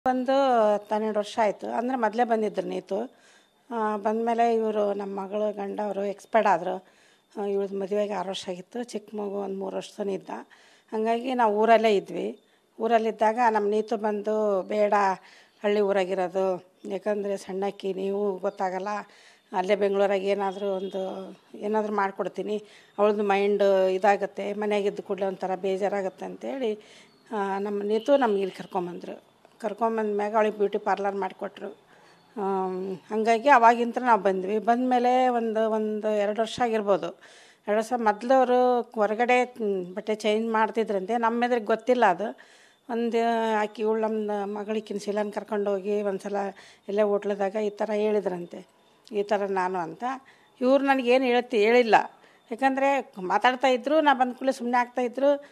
ಬಂದು ಹನ್ನೆರಡು ವರ್ಷ ಆಯಿತು ಅಂದರೆ ಮೊದಲೇ ಬಂದಿದ್ರು ನೀತು ಬಂದಮೇಲೆ ಇವರು ನಮ್ಮ ಮಗಳು ಗಂಡ ಅವರು ಎಕ್ಸ್ಪೈರ್ಡ್ ಆದರು ಇವಳದು ಮದುವೆಗೆ ಆರು ವರ್ಷ ಆಗಿತ್ತು ಚಿಕ್ಕ ಮಗು ಒಂದು ಮೂರು ವರ್ಷದೂ ಇದ್ದ ಹಾಗಾಗಿ ನಾವು ಊರಲ್ಲೇ ಇದ್ವಿ ಊರಲ್ಲಿದ್ದಾಗ ನಮ್ಮ ನೀತು ಬಂದು ಬೇಡ ಹಳ್ಳಿ ಊರಾಗಿರೋದು ಯಾಕಂದರೆ ಸಣ್ಣಕ್ಕಿ ನೀವು ಗೊತ್ತಾಗಲ್ಲ ಅಲ್ಲೇ ಬೆಂಗಳೂರಾಗ ಏನಾದರೂ ಒಂದು ಏನಾದರೂ ಮಾಡಿಕೊಡ್ತೀನಿ ಅವಳದು ಮೈಂಡ್ ಇದಾಗುತ್ತೆ ಮನೆಯಾಗಿದ್ದ ಕೂಡಲೇ ಒಂಥರ ಬೇಜಾರಾಗುತ್ತೆ ಅಂತೇಳಿ ನಮ್ಮ ನೀತು ನಮ್ಗೆ ಇಲ್ಲಿ ಕರ್ಕೊಂಬಂದರು ಕರ್ಕೊಂಬಂದ್ಮ್ಯಾಗ ಅವಳಿಗೆ ಬ್ಯೂಟಿ ಪಾರ್ಲರ್ ಮಾಡಿಕೊಟ್ರು ಹಾಗಾಗಿ ಅವಾಗಿಂದ ನಾವು ಬಂದ್ವಿ ಬಂದಮೇಲೆ ಒಂದು ಒಂದು ಎರಡು ವರ್ಷ ಆಗಿರ್ಬೋದು ಎರಡು ವರ್ಷ ಮೊದಲವರು ಹೊರಗಡೆ ಬಟ್ಟೆ ಚೇಂಜ್ ಮಾಡ್ತಿದ್ರಂತೆ ನಮ್ಮ ಎದುರಿಗೆ ಗೊತ್ತಿಲ್ಲ ಅದು ಒಂದು ಆಕಿ ಇವಳು ನಮ್ಮ ಮಗಳಿಕಿನ ಶಿಲನ್ ಕರ್ಕೊಂಡೋಗಿ ಒಂದು ಸಲ ಎಲ್ಲೇ ಹೋಟ್ಲದಾಗ ಈ ಥರ ಹೇಳಿದ್ರಂತೆ ಈ ಥರ ನಾನು ಅಂತ ಇವ್ರು ನನಗೇನು ಹೇಳ್ತಿ ಹೇಳಿಲ್ಲ ಯಾಕಂದರೆ ಮಾತಾಡ್ತಾ ಇದ್ರು ನಾ ಬಂದ ಕೂಡಲೇ ಸುಮ್ಮನೆ ಆಗ್ತಾಯಿದ್ರು